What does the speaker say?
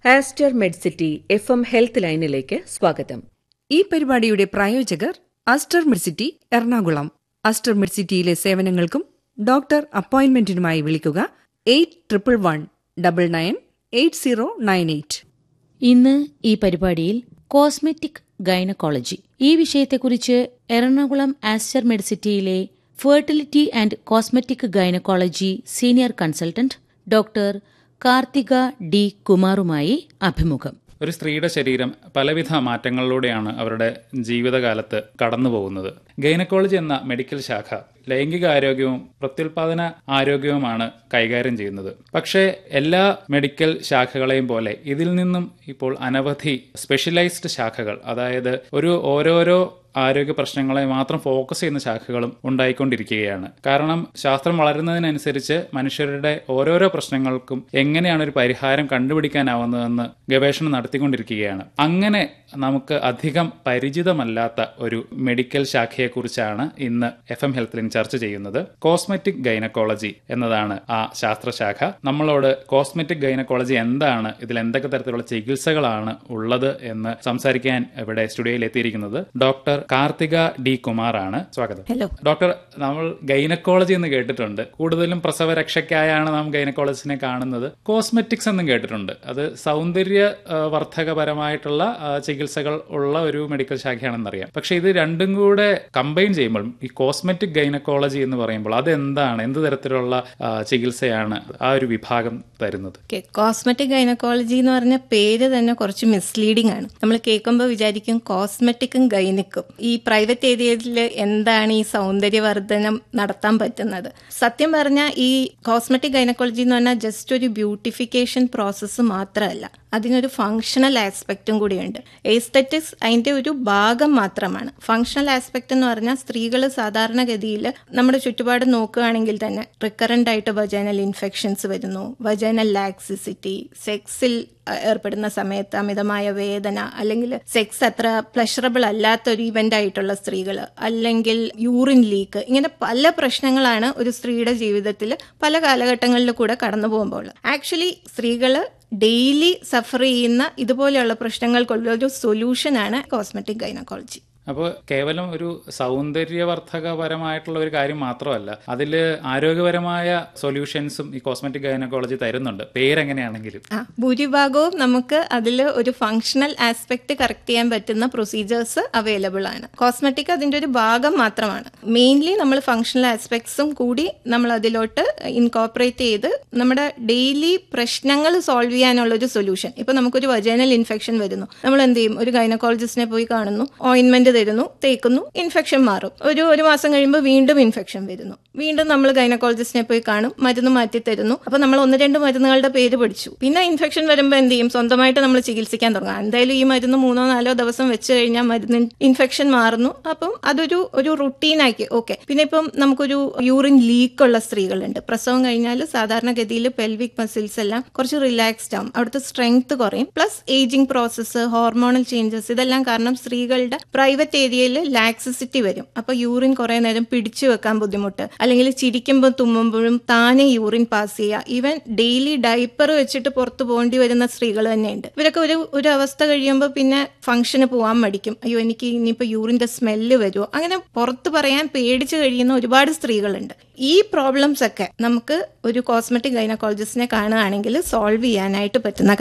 Aster Medcity F M health ലൈനിലേക്ക് സ്വാഗതം ഈ പരിപാടിയുടെ പ്രായോജകർ അസ്റ്റർ മിഡ്സിറ്റി എറണാകുളം അസ്റ്റർ മിഡ്സിറ്റിയിലെ സേവനങ്ങൾക്കും ഡോക്ടർ അപ്പോയിന്റ്മെന്റിനുമായി വിളിക്കുക eight triple one double nine eight zero nine eight ഇന്ന് ഈ പരിപാടിയിൽ കോസ്മെറ്റിക് ഗൈനക്കോളജി ഈ വിഷയത്തെക്കുറിച്ച് എറണാകുളം ആസ്റ്റർ മെഡിസിറ്റിയിലെ fertility and cosmetic gynaecology senior consultant doctor Karthika D കുമാറുമായി അഭിമുഖം ഒരു സ്ത്രീയുടെ ശരീരം പലവിധ മാറ്റങ്ങളിലൂടെയാണ് അവരുടെ ജീവിതകാലത്ത് കടന്നു പോകുന്നത് ഗൈനക്കോളജി എന്ന മെഡിക്കൽ ശാഖ ലൈംഗിക ആരോഗ്യവും പ്രത്യുൽപാദന ആരോഗ്യവുമാണ് കൈകാര്യം ചെയ്യുന്നത് പക്ഷേ എല്ലാ മെഡിക്കൽ ശാഖകളെയും പോലെ ഇതിൽ നിന്നും ഇപ്പോൾ അനവധി സ്പെഷ്യലൈസ്ഡ് ശാഖകൾ അതായത് ഒരു ഓരോരോ ആരോഗ്യ പ്രശ്നങ്ങളെ മാത്രം ഫോക്കസ് ചെയ്യുന്ന ശാഖകളും ഉണ്ടായിക്കൊണ്ടിരിക്കുകയാണ് കാരണം ശാസ്ത്രം വളരുന്നതിനനുസരിച്ച് മനുഷ്യരുടെ ഓരോരോ പ്രശ്നങ്ങൾക്കും എങ്ങനെയാണ് ഒരു പരിഹാരം കണ്ടുപിടിക്കാനാവുന്നതെന്ന് ഗവേഷണം നടത്തിക്കൊണ്ടിരിക്കുകയാണ് അങ്ങനെ നമുക്ക് അധികം പരിചിതമല്ലാത്ത ഒരു മെഡിക്കൽ ശാഖയെക്കുറിച്ചാണ് ഇന്ന് എഫ് എം ഹെൽത്തിൽ ചർച്ച ചെയ്യുന്നത് കോസ്മെറ്റിക് ഗൈനക്കോളജി എന്നതാണ് ആ ശാസ്ത്രശാഖ നമ്മളോട് കോസ്മെറ്റിക് ഗൈനക്കോളജി എന്താണ് ഇതിൽ എന്തൊക്കെ തരത്തിലുള്ള ചികിത്സകളാണ് ഉള്ളത് എന്ന് സംസാരിക്കാൻ ഇവിടെ സ്റ്റുഡിയോയിൽ എത്തിയിരിക്കുന്നത് ഡോക്ടർ കാർത്തിക ഡി കുമാറാണ് സ്വാഗതം ഹലോ ഡോക്ടർ നമ്മൾ ഗൈനക്കോളജി എന്ന് കേട്ടിട്ടുണ്ട് കൂടുതലും പ്രസവ രക്ഷയ്ക്കായാണ് നാം ഗൈനക്കോളജിസ്റ്റിനെ കാണുന്നത് കോസ്മെറ്റിക്സ് എന്നും കേട്ടിട്ടുണ്ട് അത് സൗന്ദര്യ ആ, വർദ്ധകപരമായിട്ടുള്ള ആ, ചികിത്സകൾ ഉള്ള ഒരു മെഡിക്കൽ ശാഖയാണെന്നറിയാം പക്ഷെ ഇത് രണ്ടും കൂടെ കമ്പൈൻ ചെയ്യുമ്പോൾ ഈ കോസ്മെറ്റിക് ഗൈനക്കോളജി എന്ന് പറയുമ്പോൾ അതെന്താണ് എന്ത് തരത്തിലുള്ള ആ, ചികിത്സയാണ് ആ ഒരു വിഭാഗം തരുന്നത് ഓക്കെ കോസ്മെറ്റിക് ഗൈനക്കോളജി എന്ന് പറഞ്ഞ പേര് തന്നെ കുറച്ച് മിസ്ലീഡിംഗ് ആണ് നമ്മൾ കേൾക്കുമ്പോൾ വിചാരിക്കും കോസ്മെറ്റിക്കും ഗൈനിക്കും ഈ പ്രൈവറ്റ് ഏരിയയിൽ എന്താണ് ഈ സൗന്ദര്യവർദ്ധനം നടത്താൻ പറ്റുന്നത് സത്യം പറഞ്ഞാൽ ഈ കോസ്മെറ്റിക് ഗൈനക്കോളജി എന്ന് പറഞ്ഞാൽ ജസ്റ്റ് ഒരു ബ്യൂട്ടിഫിക്കേഷൻ പ്രോസസ്സ് മാത്രമല്ല അതിനൊരു ഫങ്ഷണൽ ആസ്പെക്റ്റും കൂടിയുണ്ട് എസ്തറ്റിക്സ് അതിന്റെ ഒരു ഭാഗം മാത്രമാണ് ഫങ്ഷണൽ ആസ്പെക്ട് എന്ന് പറഞ്ഞാൽ സ്ത്രീകൾ സാധാരണഗതിയിൽ നമ്മുടെ ചുറ്റുപാട് നോക്കുകയാണെങ്കിൽ തന്നെ റിക്കറന്റ് ആയിട്ട് വജൈനൽ ഇൻഫെക്ഷൻസ് വരുന്നു വജൈനൽ ലാക്സിസിറ്റി സെക്സിൽ ഏർപ്പെടുന്ന സമയത്ത് അമിതമായ വേദന അല്ലെങ്കിൽ സെക്സ് അത്ര പ്ലഷറബിൾ അല്ലാത്ത ഒരു ഇവന്റ് ആയിട്ടുള്ള സ്ത്രീകൾ അല്ലെങ്കിൽ യൂറിൻ ലീക്ക് ഇങ്ങനെ പല പ്രശ്നങ്ങളാണ് ഒരു സ്ത്രീയുടെ ജീവിതത്തിൽ പല കാലഘട്ടങ്ങളിൽ കൂടെ കടന്നു പോകുമ്പോൾ ആക്ച്വലി സ്ത്രീകൾ ഡെയിലി സഫർ ചെയ്യുന്ന ഇതുപോലെയുള്ള പ്രശ്നങ്ങൾക്കുള്ള ഒരു സൊല്യൂഷനാണ് കോസ്മെറ്റിക് ഗൈനക്കോളജി അപ്പോൾ കേവലം ഒരു സൗന്ദര്യവർദ്ധകപരമായിട്ടുള്ള ഒരു കാര്യം മാത്രമല്ല അതിൽ ആരോഗ്യപരമായ സൊല്യൂഷൻസും ഈ കോസ്മെറ്റിക് ഗൈനക്കോളജി തരുന്നുണ്ട് പേരെങ്ങനെയാണെങ്കിലും ആ ഭൂരിഭാഗവും നമുക്ക് അതിൽ ഒരു ഫങ്ഷണൽ ആസ്പെക്ട് കറക്റ്റ് ചെയ്യാൻ പറ്റുന്ന പ്രൊസീജിയേഴ്സ് അവൈലബിൾ ആണ് കോസ്മെറ്റിക് അതിന്റെ ഒരു ഭാഗം മാത്രമാണ് മെയിൻലി നമ്മൾ ഫങ്ഷണൽ ആസ്പെക്ട്സും കൂടി നമ്മൾ അതിലോട്ട് ഇൻകോപ്പറേറ്റ് ചെയ്ത് നമ്മുടെ ഡെയിലി പ്രശ്നങ്ങൾ സോൾവ് ചെയ്യാനുള്ള ഒരു സൊല്യൂഷൻ ഇപ്പൊ നമുക്കൊരു വജൈനൽ ഇൻഫെക്ഷൻ വരുന്നു നമ്മൾ എന്ത് ചെയ്യും ഒരു ഗൈനക്കോളജിസ്റ്റിനെ പോയി കാണുന്നു ഓയിൻമെന്റ് തരുന്നു തേക്കുന്നു ഇൻഫെക്ഷൻ മാറും ഒരു ഒരു മാസം കഴിയുമ്പോൾ വീണ്ടും ഇൻഫെക്ഷൻ വരുന്നു വീണ്ടും നമ്മൾ ഗൈനക്കോളജിസ്റ്റിനെ പോയി കാണും മരുന്ന് മാറ്റി തരുന്നു അപ്പൊ നമ്മൾ ഒന്ന് രണ്ട് മരുന്നുകളുടെ പേര് പഠിച്ചു പിന്നെ ഇൻഫെക്ഷൻ വരുമ്പോൾ എന്ത് ചെയ്യും സ്വന്തമായിട്ട് നമ്മൾ ചികിത്സിക്കാൻ തുടങ്ങും എന്തായാലും ഈ മരുന്ന് മൂന്നോ നാലോ ദിവസം വെച്ച് കഴിഞ്ഞാൽ മരുന്ന് ഇൻഫെക്ഷൻ മാറുന്നു അപ്പം അതൊരു ഒരു റുട്ടീനാക്കി ഓക്കെ പിന്നെ ഇപ്പം നമുക്കൊരു യൂറിൻ ലീക്ക് ഉള്ള സ്ത്രീകളുണ്ട് പ്രസവം കഴിഞ്ഞാൽ സാധാരണഗതിയിൽ പെൽവിക് മസിൽസ് എല്ലാം കുറച്ച് റിലാക്സ്ഡ് ആവും അവിടുത്തെ സ്ട്രെങ്ത് കുറയും plus ageing process hormonal changes ഇതെല്ലാം കാരണം സ്ത്രീകളുടെ പ്രൈവറ്റ് ഏരിയയിൽ ലാക്സിസിറ്റി വരും അപ്പൊ യൂറിൻ കുറെ നേരം പിടിച്ചു വെക്കാൻ ബുദ്ധിമുട്ട് അല്ലെങ്കിൽ ചിരിക്കുമ്പോൾ തുമ്മുമ്പോഴും താനെ യൂറിൻ പാസ് ചെയ്യുക ഈവൻ ഡെയിലി ഡൈപ്പർ വെച്ചിട്ട് പുറത്തു പോകേണ്ടി വരുന്ന സ്ത്രീകൾ തന്നെയുണ്ട് ഇവരൊക്കെ ഒരു ഒരു അവസ്ഥ കഴിയുമ്പോൾ പിന്നെ ഫംഗ്ഷന് പോകാൻ മടിക്കും അയ്യോ എനിക്ക് ഇനിയിപ്പോൾ യൂറിന്റെ സ്മെല്ല് വരുമോ അങ്ങനെ പുറത്ത് പറയാൻ പേടിച്ച് കഴിയുന്ന ഒരുപാട് സ്ത്രീകളുണ്ട് ഈ പ്രോബ്ലംസ് ഒക്കെ നമുക്ക് ഒരു കോസ്മെറ്റിക് ഗൈനക്കോളജിസ്റ്റിനെ കാണുകയാണെങ്കിൽ സോൾവ് ചെയ്യാനായിട്ട് പറ്റുന്ന